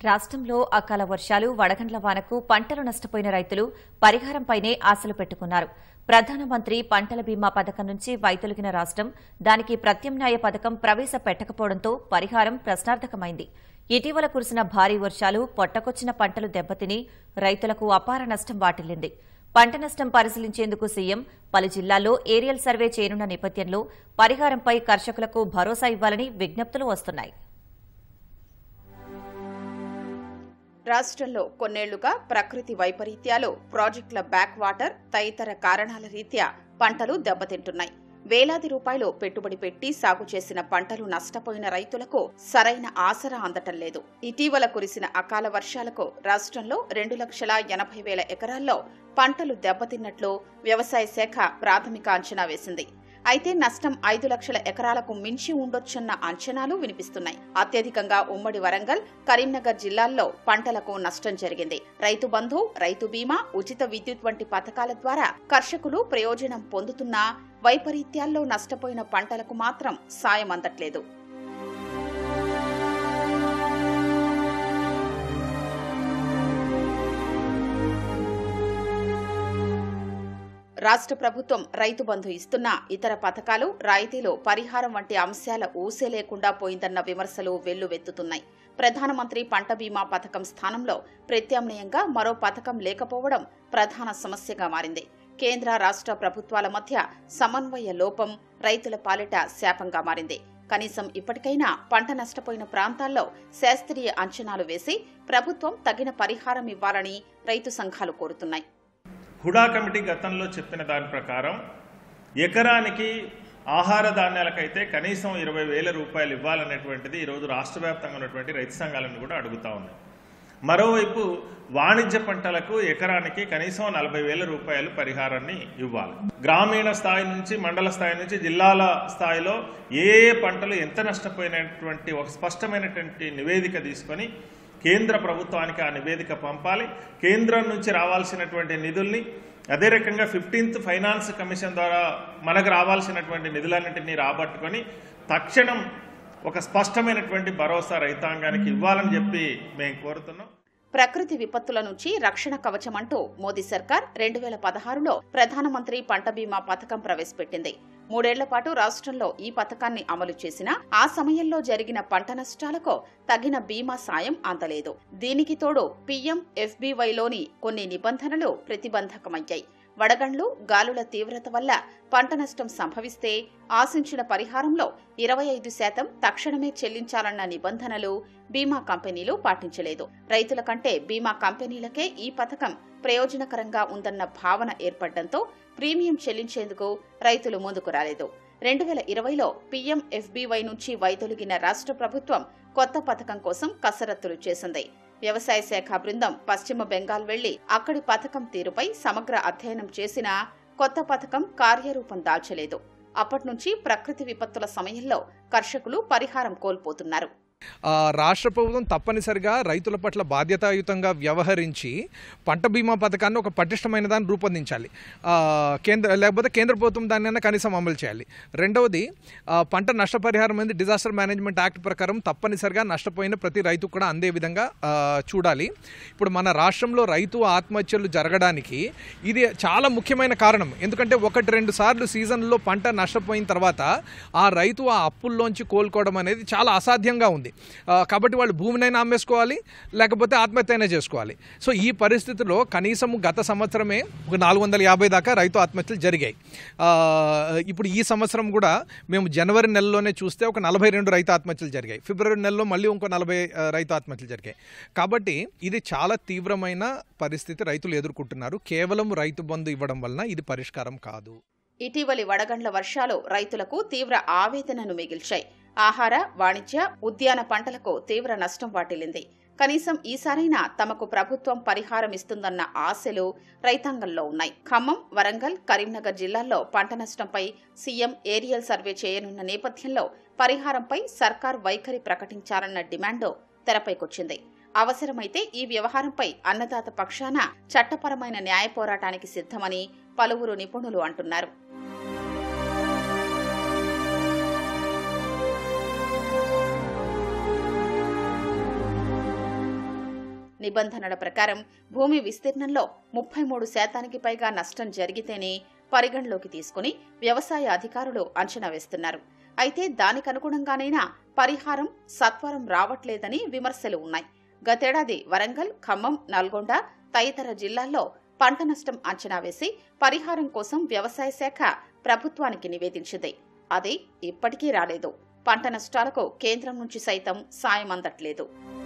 రాష్ట్రంలో అకాల వర్షాలు వడగండ్ల వానకు పంటలు నష్టపోయిన రైతులు పరిహారంపైనే ఆశలు పెట్టుకున్నారు ప్రధానమంత్రి పంటల బీమా పథకం నుంచి వైతొలిగిన రాష్ట్రం దానికి ప్రత్యామ్నాయ పథకం ప్రవేశపెట్టకపోవడంతో పరిహారం ప్రశ్నార్థకమైంది ఇటీవల కురిసిన భారీ వర్షాలు పొట్టకొచ్చిన పంటలు దెబ్బతిని రైతులకు అపార నష్టం వాటిల్లింది పంట నష్టం పరిశీలించేందుకు సీఎం పలు జిల్లాల్లో ఏరియల్ సర్వే చేయనున్న నేపథ్యంలో పరిహారంపై కర్షకులకు భరోసా ఇవ్వాలని విజ్ఞప్తులు వస్తున్నాయి రాష్ట్రంలో కొన్నేళ్లుగా ప్రకృతి వైపరీత్యాలు ప్రాజెక్టుల బ్యాక్ వాటర్ తదితర కారణాల రీత్యా పంటలు దెబ్బతింటున్నాయి వేలాది రూపాయలు పెట్టుబడి పెట్టి సాగు చేసిన పంటలు నష్టపోయిన రైతులకు సరైన ఆసరా అందటం లేదు ఇటీవల కురిసిన అకాల వర్షాలకు రాష్ట్రంలో రెండు లక్షల ఎనభై వేల ఎకరాల్లో పంటలు దెబ్బతిన్నట్లు వ్యవసాయ శాఖ ప్రాథమిక అంచనా వేసింది అయితే నష్టం ఐదు లక్షల ఎకరాలకు మించి ఉండొచ్చన్న అంచనాలు వినిపిస్తున్నాయి అత్యధికంగా ఉమ్మడి వరంగల్ కరీంనగర్ జిల్లాల్లో పంటలకు నష్టం జరిగింది రైతు బంధు రైతు బీమా ఉచిత విద్యుత్ వంటి పథకాల ద్వారా కర్షకులు ప్రయోజనం పొందుతున్నా వైపరీత్యాల్లో నష్టపోయిన పంటలకు మాత్రం సాయం అందట్లేదు రాష్ట్ర ప్రభుత్వం రైతు బంధు ఇస్తున్న ఇతర పథకాలు రాయితీలు పరిహారం వంటి అంశాల ఊసే లేకుండా పోయిందన్న విమర్శలు వెల్లువెత్తుతున్నాయి ప్రధానమంత్రి పంట బీమా పథకం స్థానంలో ప్రత్యామ్నాయంగా మరో పథకం లేకపోవడం ప్రధాన సమస్యగా మారింది కేంద్ర రాష్ట్ర ప్రభుత్వాల మధ్య సమన్వయ లోపం రైతుల పాలిట శాపంగా మారింది కనీసం ఇప్పటికైనా పంట నష్టపోయిన ప్రాంతాల్లో శాస్త్రీయ అంచనాలు వేసి ప్రభుత్వం తగిన పరిహారం ఇవ్వాలని రైతు సంఘాలు కోరుతున్నాయి హుడా కమిటీ గతంలో చెప్పిన దాని ప్రకారం ఎకరానికి ఆహార ధాన్యాలకైతే కనీసం ఇరవై వేల రూపాయలు ఇవ్వాలనేటువంటిది ఈరోజు రాష్ట్ర వ్యాప్తంగా ఉన్నటువంటి రైతు సంఘాలను కూడా అడుగుతా ఉన్నాయి మరోవైపు వాణిజ్య పంటలకు ఎకరానికి కనీసం నలభై వేల రూపాయలు పరిహారాన్ని ఇవ్వాలి గ్రామీణ స్థాయి నుంచి మండల స్థాయి నుంచి జిల్లాల స్థాయిలో ఏ ఏ పంటలు ఎంత నష్టపోయినటువంటి ఒక స్పష్టమైనటువంటి నివేదిక తీసుకొని కేంద్ర ప్రభుత్వానికి ఆ నివేదిక పంపాలి కేంద్రం నుంచి రావాల్సినటువంటి నిధుల్ని అదే రకంగా ఫిఫ్టీన్త్ ఫైనాన్స్ కమిషన్ ద్వారా మనకు రావాల్సినటువంటి నిధులన్నింటినీ రాబట్టుకొని తక్షణం ఒక స్పష్టమైనటువంటి భరోసా రైతాంగానికి ఇవ్వాలని చెప్పి మేము కోరుతున్నాం ప్రకృతి విపత్తుల నుంచి రక్షణ కవచం అంటూ మోదీ సర్కార్ రెండు వేల పదహారులో ప్రధానమంత్రి పంట బీమా పథకం ప్రవేశపెట్టింది మూడేళ్ల పాటు రాష్ట్రంలో ఈ పథకాన్ని అమలు చేసినా ఆ సమయంలో జరిగిన పంట నష్టాలకు తగిన బీమా సాయం అందలేదు దీనికి తోడు పీఎం ఎఫ్బీవైలోని కొన్ని నిబంధనలు ప్రతిబంధకమయ్యాయి వడగండ్లు గాలుల తీవ్రత వల్ల పంట నష్టం సంభవిస్తే ఆశించిన పరిహారంలో ఇరవై ఐదు శాతం తక్షణమే చెల్లించాలన్న నిబంధనలు బీమా కంపెనీలు పాటించలేదు రైతుల కంటే బీమా కంపెనీలకే ఈ పథకం ప్రయోజనకరంగా ఉందన్న భావన ఏర్పడడంతో ప్రీమియం చెల్లించేందుకు రైతులు ముందుకు రాలేదు రెండు వేల ఇరవైలో పీఎం ఎఫ్బీవై నుంచి వైదొలిగిన రాష్ట్ర ప్రభుత్వం కొత్త పథకం కోసం కసరత్తులు చేసింది వ్యవసాయ శాఖ బృందం పశ్చిమ బెంగాల్ వెళ్లి అక్కడి పథకం తీరుపై సమగ్ర అధ్యయనం చేసినా కొత్త పథకం కార్యరూపం దాల్చలేదు అప్పట్నుంచి ప్రకృతి విపత్తుల సమయంలో కర్షకులు పరిహారం కోల్పోతున్నారు ఆ, రాష్ట్ర ప్రభుత్వం తప్పనిసరిగా రైతుల పట్ల బాధ్యతాయుతంగా వ్యవహరించి పంట బీమా పథకాన్ని ఒక పటిష్టమైన దాన్ని రూపొందించాలి ఆ, కేంద్ర లేకపోతే కేంద్ర ప్రభుత్వం దాన్ని కనీసం అమలు చేయాలి రెండవది ఆ, పంట నష్టపరిహారం అనేది డిజాస్టర్ మేనేజ్మెంట్ యాక్ట్ ప్రకారం తప్పనిసరిగా నష్టపోయిన ప్రతి రైతుకు కూడా అందే విధంగా ఆ, చూడాలి ఇప్పుడు మన రాష్ట్రంలో రైతు ఆత్మహత్యలు జరగడానికి ఇది చాలా ముఖ్యమైన కారణం ఎందుకంటే ఒకటి రెండు సార్లు సీజన్లో పంట నష్టపోయిన తర్వాత ఆ రైతు ఆ అప్పుల్లోంచి కోలుకోవడం అనేది చాలా అసాధ్యంగా ఉంది ఆ, కాబట్టి వాళ్ళు భూమినైనా అమ్మేసుకోవాలి లేకపోతే ఆత్మహత్య అయినా చేసుకోవాలి సో ఈ పరిస్థితిలో కనీసం గత సంవత్సరమే ఒక నాలుగు వందల యాభై దాకా రైతు ఆత్మహత్యలు జరిగాయి ఆ, ఇప్పుడు ఈ సంవత్సరం కూడా మేము జనవరి నెలలోనే చూస్తే ఒక నలభై రెండు రైతు ఆత్మహత్యలు జరిగాయి ఫిబ్రవరి నెలలో మళ్ళీ ఇంకో నలభై ఆ, రైతు ఆత్మహత్యలు జరిగాయి కాబట్టి ఇది చాలా తీవ్రమైన పరిస్థితి రైతులు ఎదుర్కొంటున్నారు కేవలం రైతు బంధు ఇవ్వడం వలన ఇది పరిష్కారం కాదు ఇటీవలి వడగండ్ల వర్షాలు రైతులకు తీవ్ర ఆవేదనను మిగిల్చాయి ఆహార వాణిజ్య ఉద్యాన పంటలకు తీవ్ర నష్టం వాటిల్లింది కనీసం ఈసారైనా తమకు ప్రభుత్వం పరిహారం ఇస్తుందన్న ఆశలు రైతాంగంలో ఉన్నాయి ఖమ్మం వరంగల్ కరీంనగర్ జిల్లాల్లో పంట నష్టంపై సీఎం ఏరియల్ సర్వే చేయనున్న నేపథ్యంలో పరిహారంపై సర్కార్ వైఖరి ప్రకటించాలన్న డిమాండ్ తెరపైకొచ్చింది అవసరమైతే ఈ వ్యవహారంపై అన్నదాత పక్షాన చట్టపరమైన న్యాయ పోరాటానికి సిద్ధమని పలువురు నిపుణులు అంటున్నారు నిబంధనల ప్రకారం భూమి విస్తీర్ణంలో ముప్పై మూడు శాతానికి పైగా నష్టం జరిగితేనే పరిగణలోకి తీసుకుని వ్యవసాయ అధికారులు అంచనా వేస్తున్నారు అయితే దానికనుగుణంగానైనా పరిహారం సత్వరం రావట్లేదని విమర్శలు ఉన్నాయి గతేడాది వరంగల్ ఖమ్మం నల్గొండ తదితర జిల్లాల్లో పంట నష్టం అంచనా వేసి పరిహారం కోసం వ్యవసాయ శాఖ ప్రభుత్వానికి నివేదించింది అది ఇప్పటికీ రాలేదు పంట నష్టాలకు కేంద్రం నుంచి సైతం సాయం అందట్లేదు